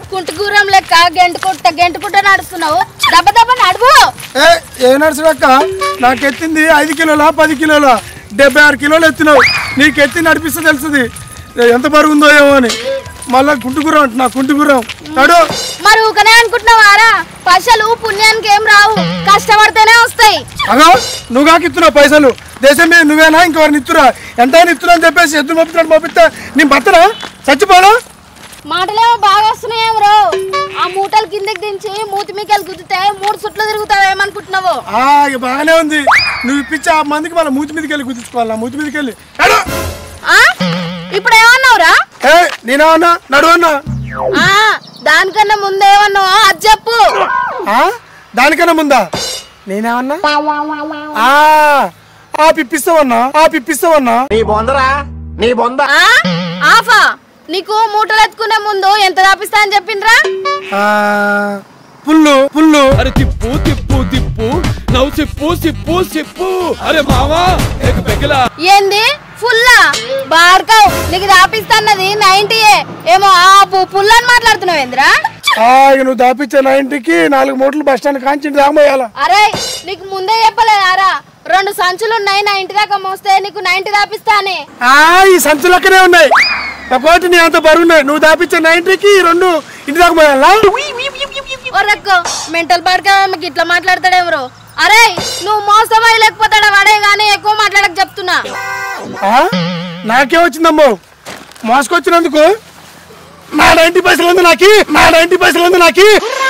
కుంటుకూరం లెక్క గెంటుకుంట గెంటుకుంట నడుస్తున్నావు దెబ్బ దెబ్బ నడువు ఏ ఏ నడుచుడక్క నాకెత్తింది ఐదు కిలోలా పది కిలోలా డెబ్బై ఆరు కిలోలు ఎత్తినావు నీకు ఎత్తి నడిపిస్తే తెలుస్తుంది ఎంత బరువు ఉందో ఏమో అని మళ్ళా కుంటుగురం అంటున్నా కుంటుగురం నడు మరి ఊకనే అనుకుంటున్నావారా పైసలు పుణ్యానికి ఏం రావు కష్టపడితేనే వస్తాయి అగా నువ్వు కాక ఇస్తున్నావు పైసలు దేశం మీద నువ్వేనా ఇంకెవరిని ఇస్తురా ఎంతైనా ఇస్తున్నా అని చెప్పేసి ఎద్దు పంపిస్తున్నాడు పంపిస్తే నేను బతరా చచ్చిపోనా మాటలేమో బాగా వస్తున్నాయేం రో ఆ మూటలు కిందకి దించి మూతి మీకెళ్ళి గుద్దితే మూడు సుట్లు తిరుగుతావు ఏమనుకుంటున్నావు ఆ, ఇక బాగానే ఉంది నువ్వు ఇప్పించి ఆ మందికి మళ్ళీ మూతి మీదకి వెళ్ళి గుర్తించుకోవాలి మూతి మీదకి వెళ్ళి నడు ఆ? ఇప్పుడు ఏమన్నావురా ఏ నేనేమన్నా నడు అన్నా ఆ, దానికన్నా ముందేమన్నావు అది చెప్పు ఆ? దానికన్నా ముందా నేనేమన్నా ఆ, ఆ పిప్పిస్తావన్నా ఆ పిప్పిస్తావన్నా ఆ? ఆఫా నీకు మూటలు ఎత్తుకునే ముందు ఎంత దాపిస్తా అని చెప్పిండ్రా ఆ, పుల్లు పుల్లు अरे तिप्पू तिप्पू तिप्पू नव सिप्पू सिप्पू सिप्पू अरे मामा एक बेगला ఏంది ఫుల్లా బార్కవ్ నీకు దాపిస్తాన్నది నైన్టీయే ఏమో ఆపు పుల్లని మాట్లాడుతున్నావు ఏంద్రా ఆ, ఇక నువ్వు దాపిచ్చే నైంటికి నాలుగు మూటలు బస్ స్టాండ్ కాంచి దామోయాల అరే నీకు ముందే చెప్పలేదారా రెండు సంచులు ఉన్నాయి నా ఇంటి దాకా మోస్తే నీకు నైన్టీ దాపిస్తానే ఆ ఈ సంచులక్కనే ఉన్నాయి ఒకటి నీ అంత బరువు ఉన్నాయి నువ్వు దాపిచ్చే నైంటికి ఈ రెండు ఇంటి దాకా పోయాలా ఒరక్కో మెంటల్ పార్క్ మీకు ఇట్లా మాట్లాడతాడు ఎవరు అరే నువ్వు మోసం లేకపోతాడా వాడే గానీ ఎక్కువ మాట్లాడక చెప్తున్నా ఆ? నాకే వచ్చిందమ్మో మోసుకొచ్చినందుకు నా నైంటీ పైసలు ఉంది నాకి నా నైంటీ పైసలు ఉంది నాకి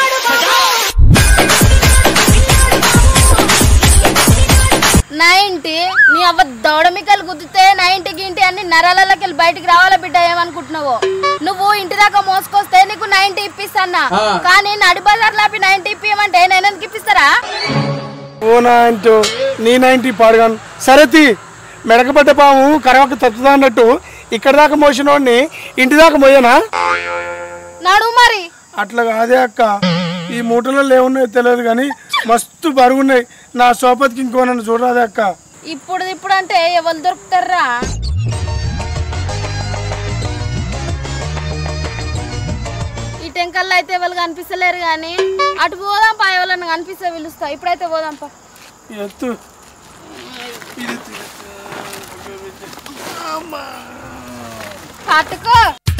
నైన్టీ నీ అవ్వ దౌడమికలు గుద్దితే నైన్టీ గింటి అన్ని నరాలకి వెళ్ళి బయటికి రావాలా బిడ్డ ఏమనుకుంటున్నావు నువ్వు ఇంటి దాకా మోసుకొస్తే నీకు నైన్టీ ఇప్పిస్తానా కానీ నడి బజార్ లాపి నైన్టీ ఇప్పియమంటే నేను ఎందుకు ఇప్పిస్తారా ఓ నైంటూ నీ నైంటీ పాడుగాను సరే తీ మెడకపడ్డ పాము కరవక తత్తుదా అన్నట్టు ఇక్కడ దాకా మోసినోడిని ఇంటి దాకా మోయనా నడు మరి అట్లా కాదే అక్క ఈ మూటలలో ఏమున్నాయో తెలియదు కానీ మస్తు బరుగున్నాయి నా సోపతికి ఇంకో నన్ను చూడరాదే అక్క ఇప్పుడు ఇప్పుడు అంటే ఎవరు దొరుకుతారా ఈ టెంకల్లో అయితే ఎవరు కనిపిస్తలేరు కానీ అటు పోదాం పా ఎవరన్నా కనిపిస్తే పిలుస్తా ఇప్పుడైతే పోదాం పా ఎత్తు పట్టుకో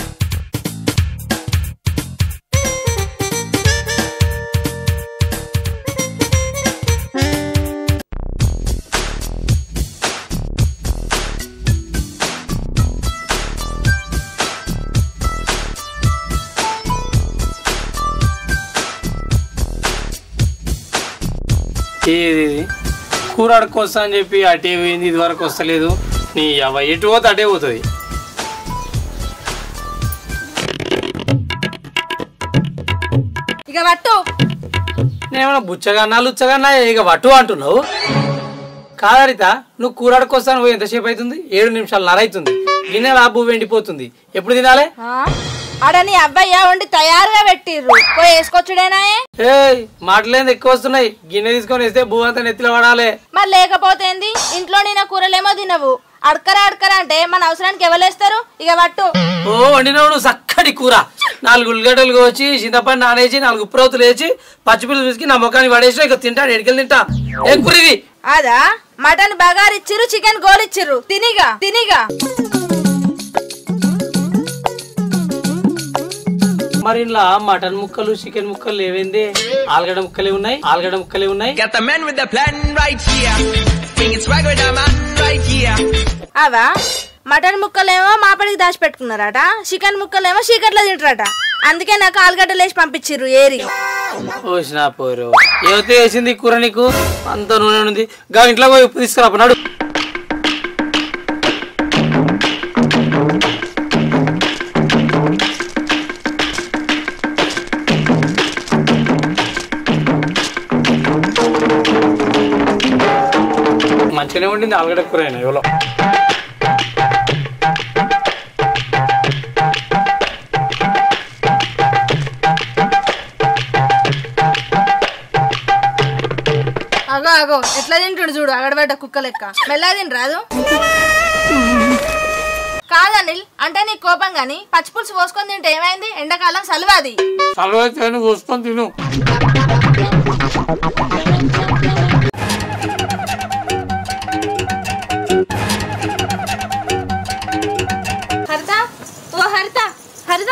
ఏది ఇది? కూర అడుక్కొస్తా అని చెప్పి అటే పోయింది ఇది వరకు వస్తలేదు నీ అవ ఎటు పోతే అటే పోతుంది ఇక పట్టు నేనేమన్నా బుచ్చగన్నా లుచ్చగన్నా ఇక వటు అంటున్నావు కాదరిత నువ్వు కూర అడుక్కొస్తాను పోయి ఎంతసేపు అవుతుంది ఏడు నిమిషాలు నర అవుతుంది గిన్నె లాబు వెండిపోతుంది ఎప్పుడు తినాలే ఆడ నీ అబ్బాయి వండి తయారుగా పెట్టిర్రు పోయి వేసుకొచ్చుడేనాయే ఏయ్ మాటలేంది ఎక్కువ వస్తున్నాయి గిన్నె తీసుకొని వేస్తే భూ అంతా నెత్తిలో పడాలి మరి లేకపోతే ఏంది ఇంట్లో నేను కూరలేమో తినవు అడకరా అడకరా అంటే మన అవసరానికి ఎవరేస్తారు ఇక పట్టు ఓ వండినప్పుడు చక్కటి కూర నాలుగు ఉల్లిగడ్డలు వచ్చి చింతపండు నానేసి నాలుగు ఉప్పురవుతులు వేసి పచ్చిపిల్లలు పిసికి నా ముఖాన్ని పడేసి ఇక తింటాను ఎడికెళ్ళి తింటా ఏం కూర ఇది అదా మటన్ బగారు ఇచ్చిర్రు చికెన్ గోల్ ఇచ్చిర్రు తినిగా తినిగా మరి ఇలా మటన్ ముక్కలు చికెన్ ముక్కలు లేవేంది ఆలుగడ్డ ముక్కలే ఉన్నాయి ఆలుగడ్డ ముక్కలే ఉన్నాయి Got the man with the plan right here. Bringing swag with the man right here. అవా మటన్ ముక్కలేమో మాపడికి దాచి పెట్టుకున్నారట చికెన్ ముక్కలేమో చీకట్లో తింటారట అందుకే నాకు ఆలుగడ్డలు వేసి పంపించిర్రు ఏరి ఓసిన పోరు ఏవైతే వేసింది ఈ కూర నీకు అంత నూనె ఉంది గా ఇంట్లో పోయి ఉప్పు తీసుకురా నడు మంచిగానే ఉండింది ఆలుగడ్డ కూర అయినా ఎవరో అగో అగో ఎట్లా తింటాడు చూడు అగడబెట్ట కుక్క లెక్క మెల్లగా తిని రాదు కాదనిల్ అంటే నీ కోపం గాని పచ్చిపులుసు పోసుకొని తింటే ఏమైంది ఎండాకాలం సలువాది చల్లవైతే పోసుకొని తిను హరిత ఓ హరిత హరిత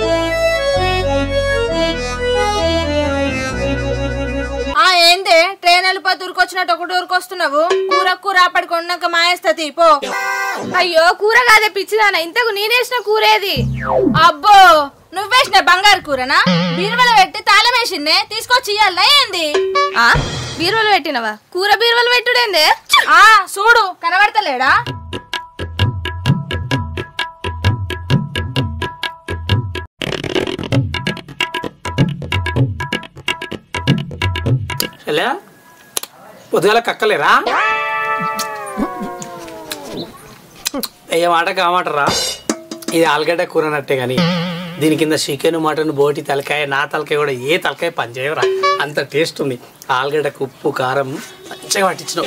ఆ ఏందే ట్రైన్ వెళ్ళిపోతే ఉరికొచ్చినట్టు ఒకటి ఉరికొస్తున్నావు కూర కూర అప్పటికి ఉన్నాక మాయేస్తతి పో అయ్యో కూర కాదే పిచ్చిదానా ఇంతకు నేనేసిన కూరేది అబ్బో నువ్వేసిన బంగారు కూరనా బీరువల పెట్టి తాళం వేసిందే తీసుకొచ్చి ఇయ్యాలనా ఏంది ఆ బీరువలు పెట్టినవా కూర బీరువలు పెట్టుడేందే ఆ చూడు కనబడతలేడా చెల్లె పొద్దుగాల కక్కలేరా ఏ మాట కామాటరా ఇది ఆలుగడ్డ కూర నట్టే కానీ దీని కింద చికెన్ మటన్ బోటి తలకాయ నా తలకాయ కూడా ఏ తలకాయ పనిచేయరా అంత టేస్ట్ ఉంది ఆలుగడ్డకు ఉప్పు కారం మంచిగా పట్టించినావు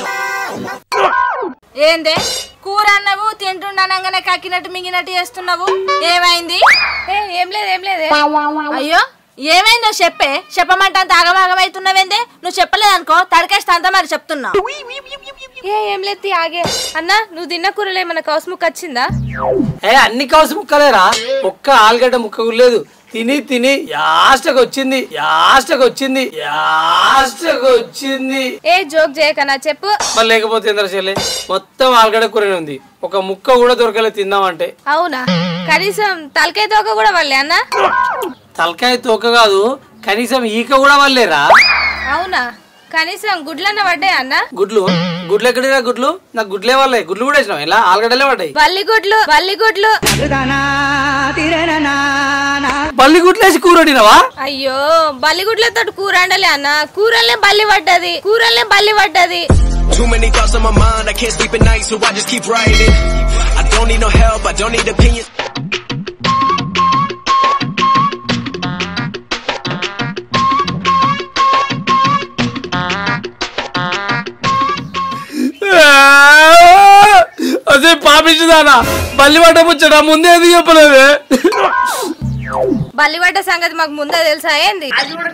ఏందే కూర అన్నవు తింటుండనంగానే కక్కినట్టు మింగినట్టు చేస్తున్నావు ఏమైంది ఏ ఏం లేదు ఏం లేదే అయ్యో ఏమైందో చెప్పే చెప్పమంటే అంత ఆగమాగమవుతున్నావేందే నువ్వు చెప్పలేదనుకో తడికేస్తా అంతా మరి చెప్తున్నా ఏ ఏం లేదు తీ, ఆగే అన్న నువ్వు తిన్న కూరలో ఏమన్నా కౌసు ముక్క వచ్చిందా ఏ అన్ని కావాల్సి ముక్కలేరా ఒక్క ఆలుగడ్డ ముక్క కూడా లేదు తిని తిని యాస్టకు వచ్చింది యాస్టకు వచ్చింది యాస్టకు వచ్చింది ఏ జోక్ చేయకనా చెప్పు మరి లేకపోతే ఏంద్ర చెల్లె మొత్తం ఆలుగడ్డ కూరనే ఉంది ఒక ముక్క కూడా దొరకలేదు తిందామంటే అవునా కనీసం తలకాయ తోక కూడా వాళ్ళే అన్న తలకాయ తోక కాదు కనీసం ఈక కూడా వాళ్ళేరా అవునా కనీసం గుడ్లన్న పడ్డాయి అన్న గుడ్లు గుడ్లు ఎక్కడిరా గుడ్లు నాకు గుడ్లే వాళ్ళే గుడ్లు కూడా వేసినాం ఇలా ఆలుగడ్డలే పడ్డాయి బల్లి గుడ్లు బల్లి గుడ్లు బల్లి గుడ్లు వేసి కూర వండినావా అయ్యో బల్లి గుడ్లతో కూర అండలే అన్న కూరలే బల్లి పడ్డది కూరలే బల్లి పడ్డది Too many thoughts on my mind, I can't sleep at night, so I just keep writing. I don't need no help, I don't need opinions. అదే పాపించదానా బల్లి పడ్డ ముచ్చట ముందే ఎందుకు చెప్పలేదే బల్లి పడ్డ సంగతి మాకు ముందే తెలుసా ఏంది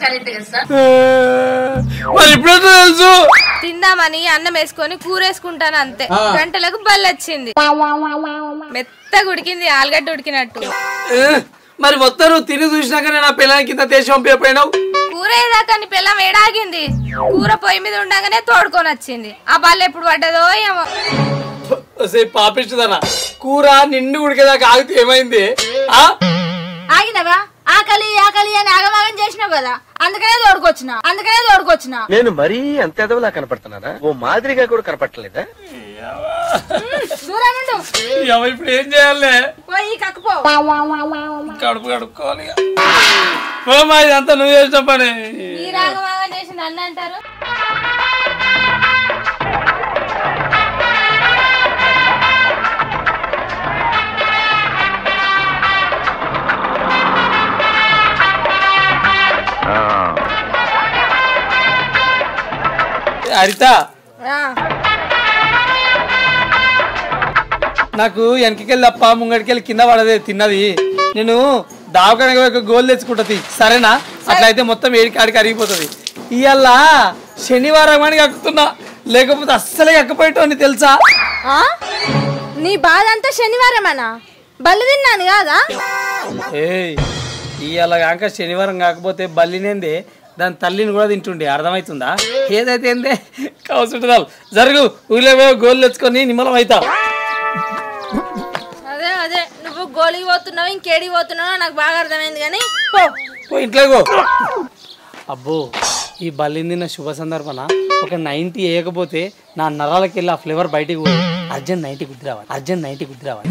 మరి ఇప్పుడెట్లా తెలుసు తిందామని అన్నం వేసుకొని కూర వేసుకుంటాను అంతే గంటలకు బల్లి వచ్చింది మెత్తగా ఉడికింది ఆలుగడ్డ ఉడికినట్టు ఏ, మరి మొత్తం నువ్వు తిని చూసినాకనే నా పిల్లలకి ఇంత దేశం పంపిపోయినావు కూర ఏదాకా నీ పిల్లం ఏడాగింది కూర పొయ్యి మీద ఉండగానే తోడుకొని వచ్చింది ఆ బల్లి ఎప్పుడు పడ్డదో ఏమో అసే పాపించదనా కూర నిండు ఉడికేదాకా ఆగితే ఏమైంది ఆ ఆగినవా ఆకలి ఆకలి అని ఆగమాగం చేసినావు కదా అందుకనే తోడుకొచ్చిన అందుకనే తోడుకొచ్చిన నేను మరీ అంత ఎదవలా కనపడుతున్నానా ఓ మాదిరిగా కూడా కనపడలేదా దూరం ఉండు ఎవ ఇప్పుడు ఏం చేయాలి పోయి కక్కుపో కడుపు కడుక్కోవాలి ఇక. ఓ మా ఇదంతా నువ్వు చేసిన పని ఈ రాగమాగం చేసి నన్ను అంటారు హరిత ఆ, నాకు వెనకకెళ్ళి తప్ప ముంగడికెళ్ళి కింద పడదే తిన్నది నేను దావకానికి ఒక గోల్ తెచ్చుకుంటది సరేనా అట్లయితే మొత్తం ఏడికి ఆడికి అరిగిపోతుంది ఇవాళ శనివారం అని కక్కుతున్నా లేకపోతే అస్సలే ఎక్కపోయేటోని తెలుసా ఆ? నీ బాధ అంతా శనివారం అనా బల్లి తిన్నాను కాదా ఏయ్ ఇవాళ కాక శనివారం కాకపోతే బల్లినేందే దాని తల్లిని కూడా తింటుండే అర్థమవుతుందా ఏదైతే ఏందే కావాల్సి జరుగు ఊళ్ళో పోయి గోల్ తెచ్చుకొని నిమ్మలం అవుతా అదే అదే నువ్వు గోలికి పోతున్నావు ఇంకేడికి పోతున్నావు నాకు బాగా అర్థమైంది కానీ పో పో ఇంట్లో పో. అబ్బో ఈ బల్లిని తిన్న శుభ సందర్భన ఒక నైన్టీ వేయకపోతే నా నరాలకి వెళ్ళి ఆ ఫ్లేవర్ బయటికి పోయి అర్జెంట్ నైన్టీ గుద్ది రావాలి అర్జెంట్ నైన్టీ గుద్ది రావాలి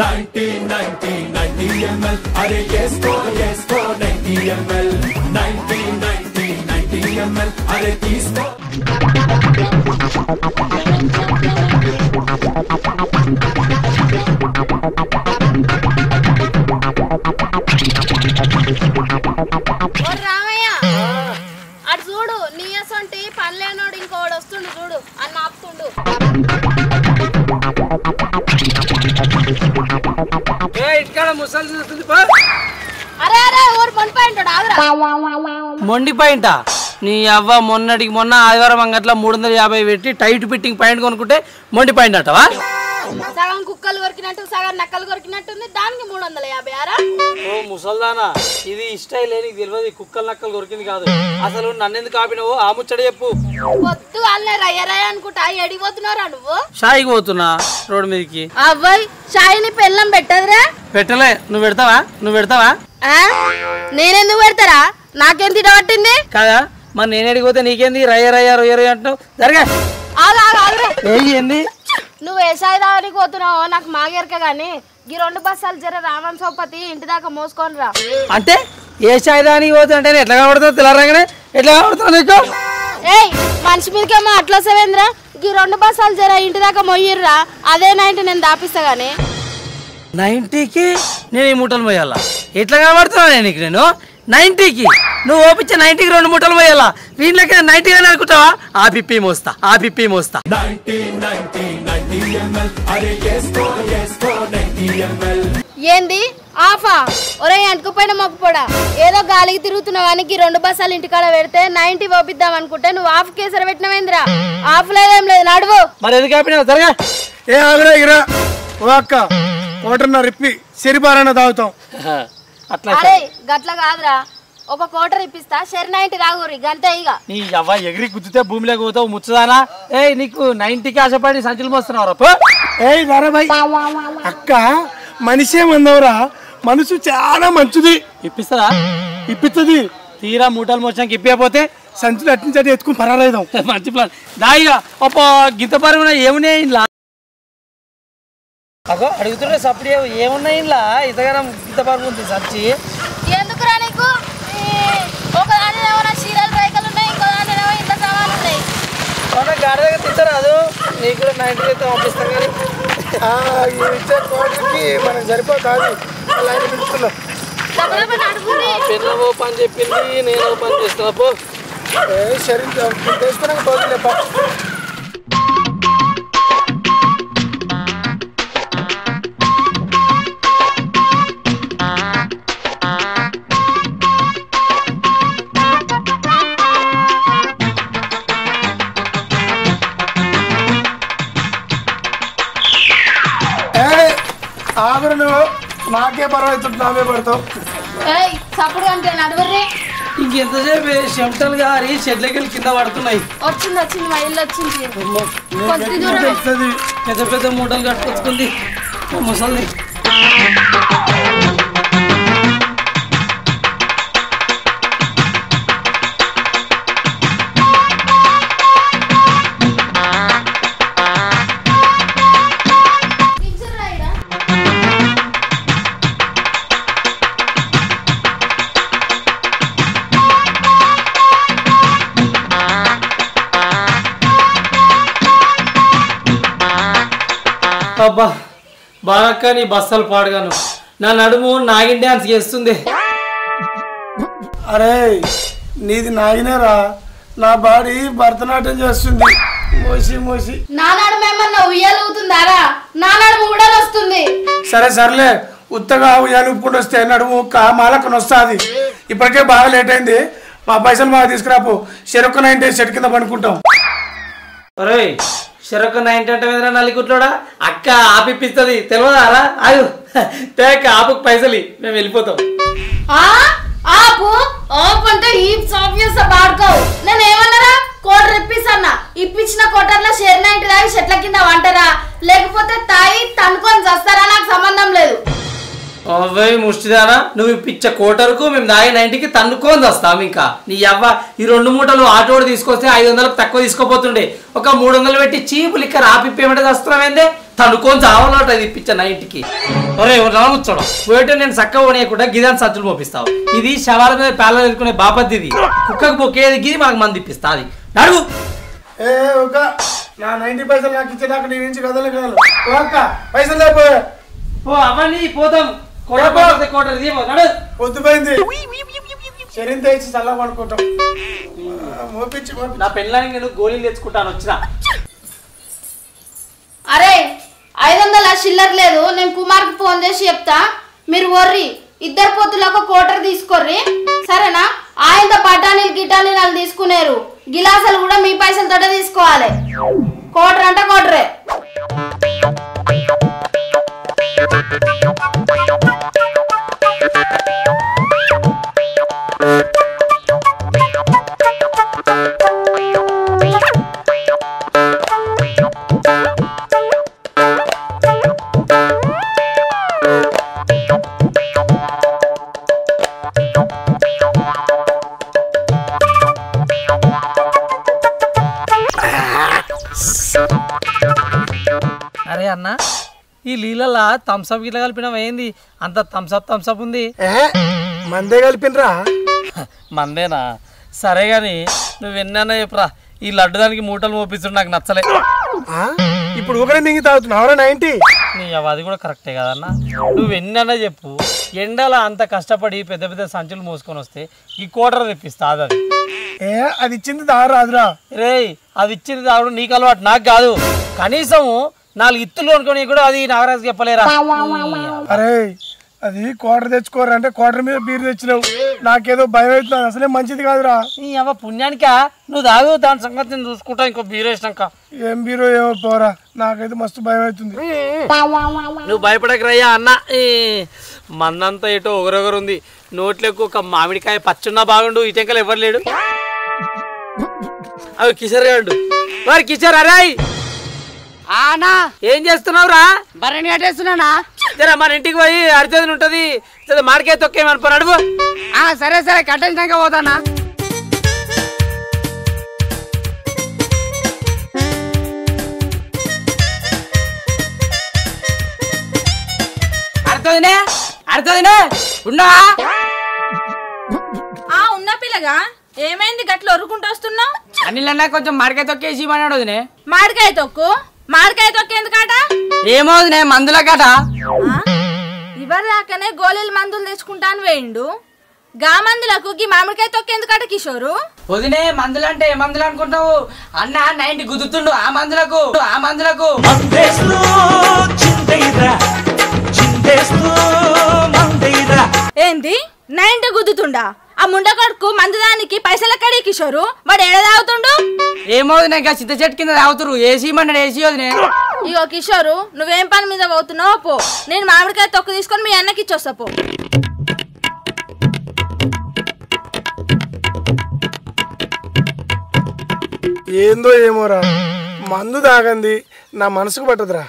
ఓ రామయ్య అటు చూడు నీ అసొంటి పనిలేనోడు ఇంకోడు వస్తుండు చూడు అన్న ఆపుతుండు ఇక్కడ ముసలి చూస్తుంది పో. అరే అరే ఊరు మొండిపోయింటాడు ఆగురా మొండి పాయింట నీ అవ్వ మొన్నటికి మొన్న ఆదివారం అంగట్ల మూడు వందల యాభై పెట్టి టైట్ ఫిట్టింగ్ పాయింట్ కొనుక్కుంటే మొండి పాయింట్ అంటవా సగం కుక్కలు కొరికినట్టు సగం నక్కలు కొరికినట్టుంది దానికి మూడు వందల యాభై ఆరా ఓ ముసల్దానా ఇది ఇష్టం నీకు తెలియదు కుక్కలు నక్కలు దొరికింది కాదు అసలు నన్ను ఎందుకు ఆపినావు ఆ ముచ్చట చెప్పు పొద్దు వాళ్ళే రయ్య రయ్య అనుకుంటా ఎడిపోతున్నారా నువ్వు షాయికి పోతున్నా రోడ్డు మీదకి అవ్వయ్ షాయిని పెళ్ళం పెట్టదురా పెట్టలే నువ్వు పెడతావా నువ్వు పెడతావా ఆ? నేనెందుకు పెడతారా నాకేం తినబట్టింది కాదా మరి నేను అడిగిపోతే నీకేంది రయ్య రయ్య రొయ్య రొయ్య అంటున్నావు జరగా ఆగు ఆగు ఆగురా ఏయ్ ఏంది నువ్వు వ్యవసాయ దానికి పోతున్నావు నాకు మాగెరక గాని ఈ రెండు బస్సాలు జర రామన్ సోపతి ఇంటి దాకా మోసుకొని రా అంటే ఏ చాయిదానికి పోతే అంటే ఎట్లా కనబడుతుంది తెల్లరంగానే ఎట్లా కనబడుతుంది నీకు ఏయ్ మనిషి మీదకేమో అట్లా సవేంద్ర ఈ రెండు బస్సాలు జర ఇంటి దాకా మొయ్యిర్రా అదే నైంటి నేను దాపిస్తా గానీ నైంటీకి నేను ఈ మూటలు మోయాలా ఎట్లా కనబడుతున్నా నీకు నేను నైంటీకి నువ్వు ఓపించే నైంటీకి రెండు మూటలు మోయాలా వీళ్ళకి నైంటీ అని అనుకుంటావా ఆ పిప్పి మోస్తా ఆ పిప్పి మోస్తా ఏంది ఆఫా ఒరే అంటుకుపోయిన మొక్కుపోడా ఏదో గాలికి తిరుగుతున్నావు కానీ ఈ రెండు బస్సాలు ఇంటికాడ పెడితే నైన్టీ పంపిద్దాం అనుకుంటే నువ్వు ఆఫ్ కేసరి పెట్టినవేంద్రా ఆఫ్ లేదేం లేదు నడువు మరి ఎందుకు ఆపినావు జరగా ఏ ఆగురా ఇరా ఓ అక్క ఒకటిన్నర రిప్పి సిరిపారన్న తాగుతాం అట్లా అరే గట్ల కాదురా ఒక కోటర్ ఇప్పిస్తా షెర్ నైన్టీ రాగురి గంతే ఇక నీ అవ్వ ఎగిరి గుద్దితే భూమిలోకి పోతావు ముచ్చదానా ఏయ్ నీకు నైన్టీకి ఆశపడి సంచులు మోస్తున్నావు పో ఏయ్ రారాబాయ్ అక్క మనిషే మందవరా మనసు చాలా మంచిది ఇప్పిస్తారా ఇప్పిస్తుంది తీరా మూటలు మోసానికి ఇప్పకపోతే సంచులు అట్నుంచి ఎత్తుకుని పరారైదాం మంచి ప్లాన్ దాయిగా ఒప్ప గింత పరుగున ఏమున్నాయి ఇంట్లో అగో అడుగుతుండే సప్పుడు ఏమున్నాయి ఇంట్లో ఇంతగానం గింత పరుగు ఉంది సచ్చి ఎందుకురా నీకు ఈ ఒక దానిలో ఏమైనా చీరలు రేఖలు ఉన్నాయి ఇంకో దానిలో ఇంత సామాన్లు ఉన్నాయి మన గాడి దగ్గర తింటారాదు నీకు కూడా నైన్టీ అయితే పంపిస్తాం కానీ ఇచ్చే కోటకి మనం సరిపోతాది అలా ఆయన పిలుస్తున్నాం డబ్బులు నడుపురి పిల్లవో పని చెప్పింది నేను పని చేస్తున్నా పో ఏ శరీరం తీసుకున్నాక పోతులేప ఆగురు నువ్వు నాకే పర్వాలేదు నామే పడతావు ఏయ్ సప్పుడు అంటే నడువురి ఇంకెంతసేపు చెమటలు గారి షెడ్లకి వెళ్ళి కింద పడుతున్నాయి వచ్చింది వచ్చింది మా ఇల్లు వచ్చింది కొద్ది దూరం వస్తుంది పెద్ద పెద్ద మూటలు కట్టుకొచ్చుకుంది ముసలి అబ్బా బాగా నీ బస్సలు పాడగాను నా నడుము నాగిన్ డ్యాన్స్ చేస్తుంది అరే నీది నాగినేరా నా బాడీ భరతనాట్యం చేస్తుంది మోసి మోసి నానాడు మేమన్నా ఉయ్యాలుగుతుందారా నానాడు కూడా వస్తుంది సరే సర్లే ఉత్తగా ఉయ్యాలుపుకుంటూ వస్తే నడుము మాలకొని వస్తుంది ఇప్పటికే బాగా లేట్ అయింది మా పైసలు బాగా తీసుకురాపు చెరుకు నైంటీ చెట్టు కింద పనుకుంటాం ఒరే చెరొక నైన్టీ అంటే మీద నల్లికుట్లోడా అక్క ఆపిప్పిస్తుంది తెలియదారా అయ్యో తేక ఆపుకు పైసలు ఇయ్యి, మేము వెళ్ళిపోతాం ఆ ఆపు ఆపు అంటే ఈ సాఫ్ట్వేర్స్ పాడుకోవు నేను ఏమన్నారా కోటర్ ఇప్పిస్తానా ఇప్పించిన కోటర్లో షేర్ నైంటీ దాగి చెట్ల కింద వంటరా లేకపోతే తాయి తనుకొని చస్తారా నాకు సంబంధం లేదు అవ్వే ముష్టిదానా నువ్వు పిచ్చ కోటరుకు మేము దాగి నైన్టీకి తన్నుకొని వస్తాం ఇంకా నీ అవ్వ ఈ రెండు మూటలు ఆటోడు తీసుకొస్తే ఐదు వందలకు తక్కువ తీసుకోపోతుండే ఒక మూడు వందలు పెట్టి చీపు లిక్కర్ ఆపిప్పేమంటే వస్తున్నామేందే తనుకొని చావాలట ఇది పిచ్చ నైన్టీకి ఒరే రాముచ్చడం పోయేటో నేను చక్కగా పోనీయకుండా గిదాన్ని సజ్జలు పంపిస్తావు ఇది శవాల మీద పేర్లు ఎదుర్కొనే బాపద్ది ఇది కుక్కకు పొక్కేది గిది మాకు మంది ఇప్పిస్తా అది నడుగు ఏ ఒక నా నైంటీ పైసలు నాకు ఇచ్చేదాకా నీ నుంచి కదలే కదలు ఓ అక్క పైసలు లేపో ఓ అవన్నీ పోతాం కోట కోట నడు పొద్దుపోయింది శరీరం తెచ్చి చల్ల పడుకుంటాం మోపించి మోపించి నా పెళ్ళానికి నేను గోళీలు తెచ్చుకుంటాను వచ్చిన అరే ఐదు వందల చిల్లర లేదు నేను కుమార్కి ఫోన్ చేసి చెప్తా మీరు వర్రి ఇద్దరు పొత్తులకు కోటర్ తీసుకోర్రి సరేనా ఆయనతో బఠానీలు గిటానీలు తీసుకునేరు గిలాసులు కూడా మీ పైసలతోటే తీసుకోవాలి కోటర్ అంటే కోటరే అరే అన్న ఈ నీళ్ళలా థమ్స్అప్ గిట్ల కలిపినావు ఏంది అంత థమ్స్అప్ థమ్స్అప్ ఉంది ఏ మందే కలిపినరా మందేనా సరే గాని నువ్వు ఎన్నైనా చెప్పురా ఈ లడ్డు దానికి మూటలు మోపిస్తుండు నాకు నచ్చలే ఇప్పుడు ఊకనే మింగి తాగుతున్నావు నైన్టీ నీ అవ్వ అది కూడా కరెక్టే కదన్నా నువ్వు ఎన్నైనా చెప్పు ఎండల అంత కష్టపడి పెద్ద పెద్ద సంచులు మోసుకొని వస్తే ఈ కోటర్ తెప్పిస్తా అది అది ఏ అది ఇచ్చింది తాగరాదురా రేయ్ అది ఇచ్చింది తాగుడు నీకు అలవాటు నాకు కాదు కనీసం నాలుగు ఇత్తులు కొనుక్కొని కూడా అది నాగరాజు చెప్పలేరా అరే అది క్వార్టర్ తెచ్చుకోరా అంటే క్వార్టర్ మీద బీర్ తెచ్చినావు నాకేదో భయం అవుతుంది అసలే మంచిది కాదురా నీ అవ్వ పుణ్యానికా నువ్వు తాగు దాని సంగతి నేను చూసుకుంటా ఇంకో బీర్ వేసినాక ఏం బీరో ఏమో పోరా నాకైతే మస్తు భయం అవుతుంది నువ్వు భయపడకరయ్యా అన్న ఈ మన్నంతా ఏటో ఒకరొకరు ఉంది నోట్లకు ఒక మామిడికాయ పచ్చున్నా బాగుండు ఇటెంకలు ఎవరు లేడు అవి కిషోర్ గారు వారు కిషోర్ అరాయ్ ఆనా ఏం చేస్తున్నావురా బరణి కట్టేస్తున్నానా జరా మన ఇంటికి పోయి అరిచేది ఉంటది సరే మాడికాయ తొక్కేమనుకో నడువు ఆ సరే సరే కట్టేసినాక పోతానా అర్థదినే అర్థదినే ఉన్నా ఆ ఉన్న పిల్లగా ఏమైంది గట్ల ఒరుకుంటూ వస్తున్నావు అనిలన్నా కొంచెం మడకాయ తొక్కేసి ఇవ్వనాడు వదినే మామిడికాయ తొక్కు మామిడికాయ తొక్కు ఎందుకట ఏమో వదినే మందుల కట ఇవరి దాకానే గోళీలు మందులు తెచ్చుకుంటాను వేయండు గా మందులకు గీ మామిడికాయ తొక్కు ఎందుకట కిషోరు వదినే మందులు అంటే ఏ మందులు అనుకుంటావు అన్న నైన్టీ గుద్దుతుండు ఆ మందులకు ఆ మందులకు ఏంది నైన్టీ గుద్దుతుండా ఆ ముండకొడుకు మందుదానికి పైసలు ఎక్కడి కిషోరు వాడు ఏడ తాగుతుండు ఏమో వదినే ఇంకా చింత చెట్టు కింద తాగుతురు ఏసీ మన్నాడు ఏసీ వదినే ఇగో కిషోరు నువ్వేం పని మీద పోతున్నావు పో నేను మామిడికాయ తొక్కు తీసుకొని మీ అన్నకి ఇచ్చొస్తా పో ఏందో ఏమోరా మందు తాగంది నా మనసుకు పట్టదురా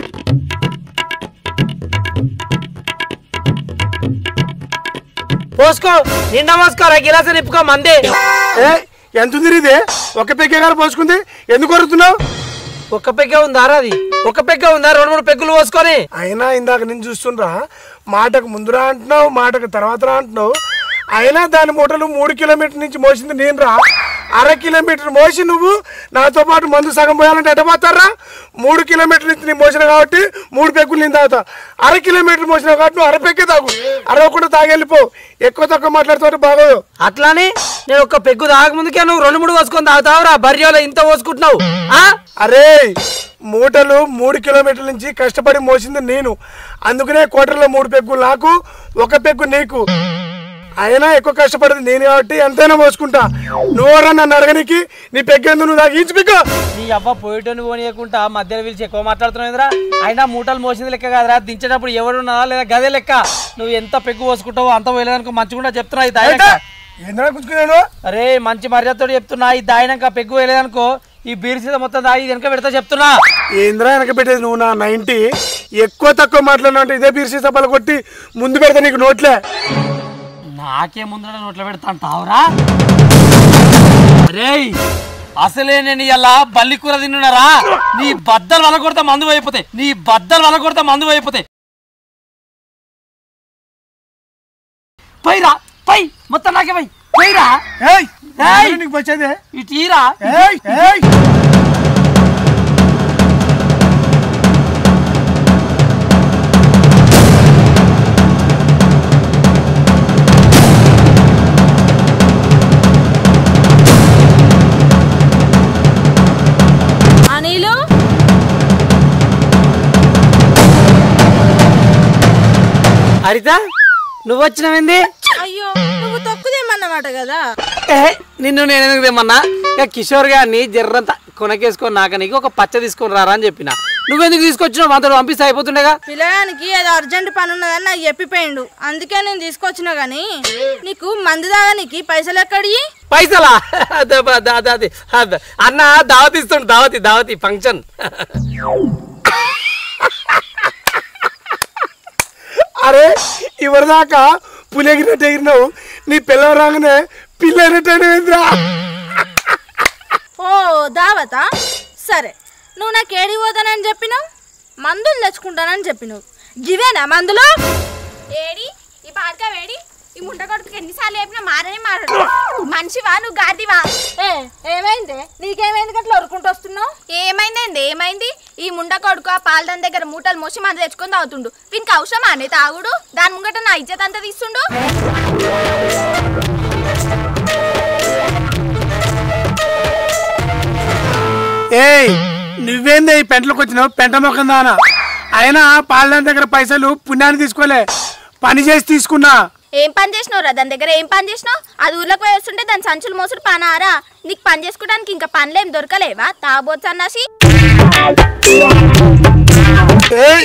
పోసుకో నిండా పోసుకోరా గిలాస నిప్పుకో మందే ఏ ఎంత ఉంది ఇదే ఒక పెక్కే గారు పోసుకుంది ఎందుకు కొరుతున్నావు ఒక్క పెగ్గ ఉందా రా అది ఒక్క పెగ్గ ఉందా రెండు మూడు పెగ్గులు పోసుకొని అయినా ఇందాక నేను చూస్తుండ్రా మాటకు ముందురా అంటున్నావు మాటకు తర్వాత రా అంటున్నావు అయినా దాని మూటలు మూడు కిలోమీటర్ నుంచి మోసింది నేను రా అర కిలోమీటర్ మోసి నువ్వు నాతో పాటు మందు సగం పోయాలంటే ఎట్ట పోతారా మూడు కిలోమీటర్ నుంచి నేను మోసిన కాబట్టి మూడు పెగ్గులు నేను తాగుతా అర కిలోమీటర్ మోసిన కాబట్టి నువ్వు అర పెగ్గే తాగు అరవకుండా తాగెళ్ళిపో ఎక్కువ తక్కువ మాట్లాడుతుంటే బాగోదు అట్లానే నేను ఒక్క పెగ్గు తాగక ముందుకే నువ్వు రెండు మూడు పోసుకొని తాగుతావురా బర్రెలో ఇంత పోసుకుంటున్నావు ఆ? అరే మూటలు మూడు కిలోమీటర్ల నుంచి కష్టపడి మోసింది నేను అందుకనే కోటర్లో మూడు పెగ్గులు నాకు ఒక పెగ్గు నీకు అయినా ఎక్కువ కష్టపడేది నేను కాబట్టి ఎంతైనా మోసుకుంటా నువ్వరా నన్ను అడగనికి నీ పెగ్గెందు నువ్వు నాకు ఈచి పిగ్గు నీ అవ్వ పోయేటోని పోనీయకుండా మధ్యలో పిలిచి ఎక్కువ మాట్లాడుతున్నావురా అయినా మూటలు మోసింది లెక్క కాదురా దించేటప్పుడు ఎవడున్నా లేదా గదే లెక్క నువ్వు ఎంత పెగ్గు పోసుకుంటావో అంత పోయలేదనుకో మంచిగా చెప్తున్నా ఇది దాయినాక ఏంద్రా కూర్చున్నాను అరే మంచి మర్యాదతో చెప్తున్నా ఈ దాయినాక పెగ్గు వేయలేదనుకో ఈ బీర్ సీద మొత్తం దాగి వెనక పెడతా చెప్తున్నా ఏంద్రా వెనక పెట్టేది నువ్వు నా నైన్టీ ఎక్కువ తక్కువ మాట్లాడినా అంటే ఇదే బీర్సీ సభలు కొట్టి ముందు పెడతా నీకు నోట్లే నాకే ముందర నోట్లో పెడతా అంటావురా రేయ్ అసలే నేను ఇలా బల్లి కూర తిన్నారా నీ బద్దలు వల కొడతా మందు అయిపోతాయి నీ బద్దలు వల కొడతా మందు అయిపోతాయి పైరా పై మొత్తం నాకే పై పైరా ఏయ్ ఏయ్! నీకు వచ్చేదే ఇటు ఈరా ఏయ్ ఏయ్ అనిలు హరిత నువ్వు వచ్చినవింది అయ్యో నువ్వు తొక్కుదేమన్నమాట కదా ఏ, నిన్ను నేను ఎందుకు తెమ్మన్నా ఇక కిషోర్ గారిని జర్రంత కొనకేసుకొని నాక నీకు ఒక పచ్చ తీసుకొని రారా అని చెప్పిన నువ్వెందుకు తీసుకొచ్చినావు అంతలో పంపిస్తే అయిపోతుండేగా పిల్లగానికి ఏదో అర్జెంట్ పని ఉన్నదని నాకు చెప్పిపోయిండు అందుకే నేను తీసుకొచ్చినా గానీ నీకు మందు తాగనీకి పైసలు ఎక్కడి పైసలా అదే, అదే, అదే, అదే, అదే. అన్న దావత్ ఇస్తుండు దావతి దావతి ఫంక్షన్ అరే ఇవరిదాకా పులెగినట్టు ఎగిరినావు నీ పిల్లలు రాగానే పిల్లనట్టు అయినవేంద్రా ఓ దావతా సరే నువ్వు నాకు ఏడి పోతానని చెప్పినావు మందులు తెచ్చుకుంటానని చెప్పినావు గివేనా మందులు ఏడి ఈ బాడక వేడి ఈ ముండ కొడుకు ఎన్నిసార్లు చెప్పినా మారనే మారడు మనిషివా నువ్వు గాడివా ఏ ఏమైంది నీకేమైంది గట్లా వరుకుంటూ వస్తున్నావు ఏమైంది ఏమైంది ఈ ముండ కొడుకు ఆ పాలదాని దగ్గర మూటలు మోసి మంది తెచ్చుకొని తాగుతుండు వీనికి అవసరమా అనే తాగుడు దాని ముంగట నా ఇజ్జత్ అంతా తీస్తుండు ఏయ్ నువ్వేందే ఈ పెంటలోకి వచ్చినావు పెంట మొక్కం దానా అయినా పాలన దగ్గర పైసలు పుణ్యాన్ని తీసుకోలే పని చేసి తీసుకున్నా ఏం పని చేసినావురా దాని దగ్గర ఏం పని చేసినావు అది ఊర్లోకి పోయి వస్తుంటే దాని సంచులు మోసుడు పనారా నీకు పని చేసుకోవడానికి ఇంకా పనులేం దొరకలేవా తాగబోతు అన్నాసి ఏయ్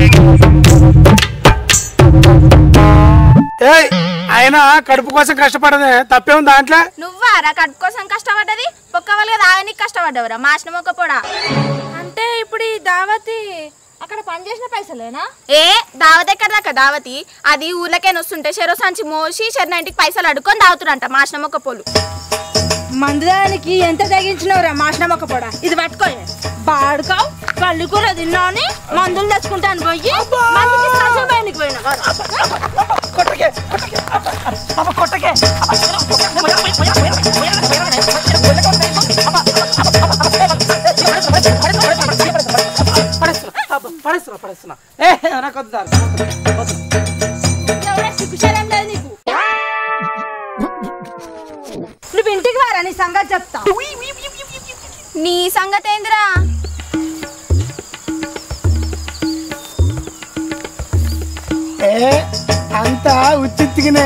ఏయ్ అయినా కడుపు కోసం కష్టపడదే తప్పేం దాంట్లో నువ్వారా కడుపు కోసం కష్టపడ్డది పొక్క వాళ్ళగా తాగనీకి కష్టపడ్డవరా మాసిన మొక్క పొడా అంటే ఇప్పుడు ఈ దావతి అక్కడ పని చేసిన పైసలేనా ఏ దావత్ ఎక్కడ దాకా దావతి అది ఊర్లకైనా వస్తుంటే చెరో సంచి మోసి చెరన ఇంటికి పైసలు అడుక్కొని తాగుతురంట మాసిన మొక్క పోలు మందుదానికి ఎంత తగ్గించినవురా మాసిన మొక్క పొడ ఇది పట్టుకోయే బాడుకావు కళ్ళు కూర తిన్నాని మందులు తెచ్చుకుంటాను పోయి మందుకి సంచులు బయటికి పోయినా పడేస్తున్నా పడేస్తున్నా ఏ నాకు వద్దు సార్. ఎవరా సిగ్గుశరం లేదు నీకు నువ్వు ఇంటికి వారా నీ సంగతి చెప్తా నీ సంగతి ఏందిరా ఏ అంతా ఉత్తినే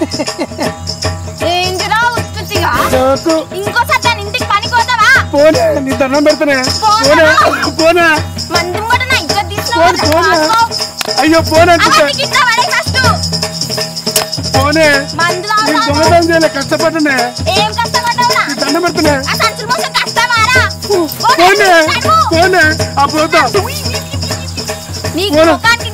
ఏందిరా ఉత్తుగా జోకు ఇంకోసారి దాని ఇంటికి పనికి పోతావా పోనే నీ దండం పెడుతున్నా పోనే పోనే మంది కూడా నా ఇజ్జత్ పోను పోనే తీసుకోవాలి అయ్యో పోనే అంటుంటే కింద పడే కష్టం పోనే మందు నీ తాగుతావు దొంగతనం చేయలే కష్టపడనే ఏం కష్టపడ్డావురా నీ దండం పెడుతున్నా ఆ సంచులు మోసం కష్టమారా పోనే పోనే ఆ పోతా నీకు పోను. ముఖానికి